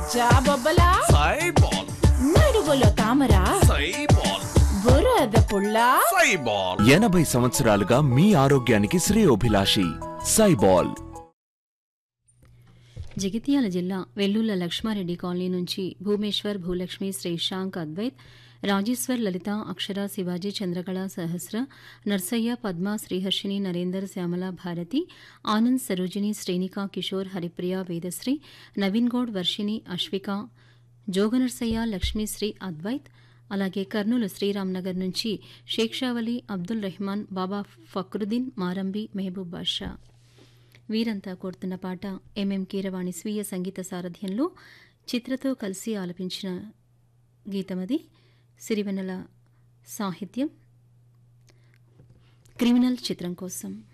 సజ్జా బొబ్బలా సైబాల్ నడువులో తామరా సైబాల్ బురద పుల్ల సైబాల్ ఎనభై సంవత్సరాలుగా మీ ఆరోగ్యానికి శ్రేయోభిలాషి సైబాల్ జగిత్యాల జిల్లా వెల్లుల్ల లక్ష్మారెడ్డి కాలనీ నుంచి భూమేశ్వర్ భూలక్ష్మి శ్రీశాంక్ అద్వైత్ రాజేశ్వర్ లలిత అక్షర శివాజీ చంద్రకళ సహస్ర నర్సయ్య పద్మ శ్రీహర్షిని నరేందర్ శ్యామల భారతి ఆనంద్ సరోజిని శ్రేణిక కిషోర్ హరిప్రియ వేదశ్రీ నవీన్ గౌడ్ వర్షిని అశ్విక జోగనర్సయ్య లక్ష్మీశ్రీ అద్వైత్ అలాగే కర్నూలు శ్రీరామ్నగర్ నుంచి షేక్షావలి అబ్దుల్ రెహమాన్ బాబా ఫక్రుద్దీన్ మారంబి మెహబూబ్ బాషా వీరంతా కోరుతున్న పాట ఎంఎం కీరవాణి స్వీయ సంగీత సారథ్యంలో చిత్రతో కలిసి ఆలపించిన గీతమది సిరివెన్నెల సాహిత్యం క్రిమినల్ చిత్రం కోసం